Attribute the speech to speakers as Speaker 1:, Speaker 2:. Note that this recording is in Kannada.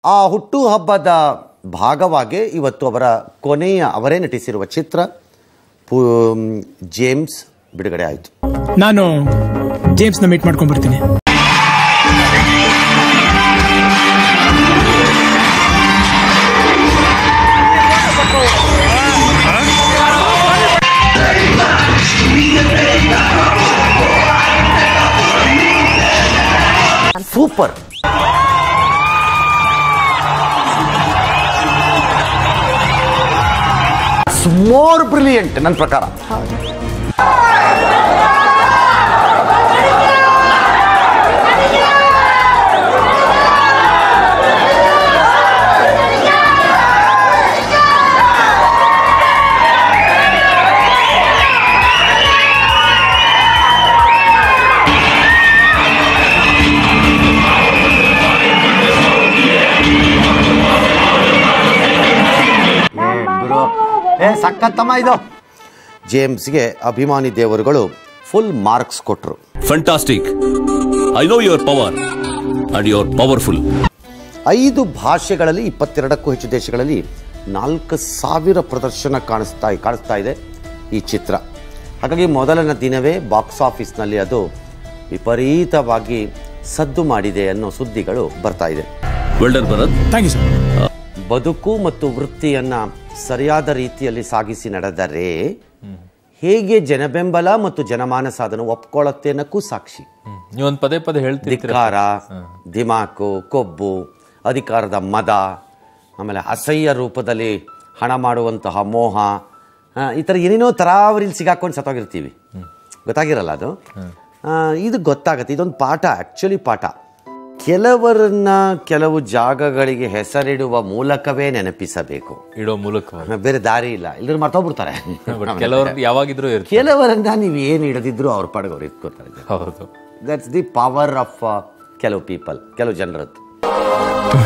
Speaker 1: ಆ ಹುಟ್ಟುಹಬ್ಬದ ಭಾಗವಾಗಿ ಇವತ್ತು ಅವರ ಕೊನೆಯ ಅವರೇ ನಟಿಸಿರುವ ಚಿತ್ರ ಪೂ ಜೇಮ್ಸ್ ಬಿಡುಗಡೆ ಆಯಿತು
Speaker 2: ನಾನು ಜೇಮ್ಸ್ನ ಮೀಟ್ ಮಾಡ್ಕೊಂಡ್ ಬರ್ತೀನಿ
Speaker 1: ಸೂಪರ್ ಮೋರ್ ಬ್ರಿಲಿಯಂಟ್ ನನ್ನ ಪ್ರಕಾರ ಗುರು ಏ ಸಖತ್ತಮ್ಮ ಇದು ಜೇಮ್ಸ್ಗೆ ಅಭಿಮಾನಿ ದೇವರುಗಳು ಫುಲ್ ಮಾರ್ಕ್ಸ್ ಕೊಟ್ಟರು
Speaker 3: Fantastic. I know your power and you're powerful.
Speaker 1: ಐದು ಭಾಷೆಗಳಲ್ಲಿ ಇಪ್ಪತ್ತೆರಡಕ್ಕೂ ಹೆಚ್ಚು ದೇಶಗಳಲ್ಲಿ ನಾಲ್ಕು ಸಾವಿರ ಪ್ರದರ್ಶನ ಕಾಣಿಸ್ತಾ ಕಾಣಿಸ್ತಾ ಇದೆ ಈ ಚಿತ್ರ ಹಾಗಾಗಿ ಮೊದಲನೇ ದಿನವೇ ಬಾಕ್ಸ್ ಆಫೀಸ್ನಲ್ಲಿ ಅದು ವಿಪರೀತವಾಗಿ ಸದ್ದು ಮಾಡಿದೆ ಅನ್ನೋ ಸುದ್ದಿಗಳು ಬರ್ತಾ ಇದೆ
Speaker 3: Well done, Bharat.
Speaker 2: Thank you sir
Speaker 1: ಬದುಕು ಮತ್ತು ವೃತ್ತಿಯನ್ನ ಸರಿಯಾದ ರೀತಿಯಲ್ಲಿ ಸಾಗಿಸಿ ನಡೆದರೆ ಹೇಗೆ ಜನಬೆಂಬಲ ಮತ್ತು ಜನಮಾನಸ ಅದನ್ನು ಒಪ್ಕೊಳ್ಳುತ್ತೆ ಅನ್ನೋಕ್ಕೂ ಸಾಕ್ಷಿ
Speaker 4: ನೀವೊಂದು ಪದೇ ಪದೇ ಹೇಳ್ತೀರಿ
Speaker 1: ಧಿಕ್ಕಾರ ದಿಮಾಕು ಕೊಬ್ಬು ಅಧಿಕಾರದ ಮದ ಆಮೇಲೆ ಅಸಹ್ಯ ರೂಪದಲ್ಲಿ ಹಣ ಮಾಡುವಂತಹ ಮೋಹ ಆ, ಈ ಥರ ಏನೇನೋ ತರಾವರಿಲಿ ಸಿಗಾಕೊಂಡು ಸತ್ತೋಗಿರ್ತೀವಿ ಗೊತ್ತಾಗಿರಲ್ಲ ಅದು ಆ, ಇದು ಗೊತ್ತಾಗತ್ತೆ ಇದೊಂದು ಪಾಠ ಆ್ಯಕ್ಚುಲಿ ಪಾಠ ಕೆಲವರನ್ನ ಕೆಲವು ಜಾಗಗಳಿಗೆ ಹೆಸರಿಡುವ ಮೂಲಕವೇ ನೆನಪಿಸಬೇಕು
Speaker 4: ಇಡೋ ಮೂಲಕವಾಗಿ
Speaker 1: ಬೇರೆ ದಾರಿ ಇಲ್ಲ ಇಲ್ಲರೂ ಮರ್ತೋಗ್ಬಿಡ್ತಾರೆ
Speaker 4: ಬಟ್ ಕೆಲವರು ಯಾವಾಗಿದ್ರೂ ಇರ್ತಾರೆ
Speaker 1: ಕೆಲವರನ್ನ ನೀವು ಏನು ಹಿಡಿದಿದ್ರು ಅವ್ರ ಪಾಡಿಗೆ ಅವ್ರು ಇಟ್ಕೋತಾರೆ
Speaker 4: ಹೌದು
Speaker 1: ದಟ್ಸ್ ದಿ ಪವರ್ ಆಫ್ ಕೆಲವು ಪೀಪಲ್ ಕೆಲವು ಜನರದ್ದು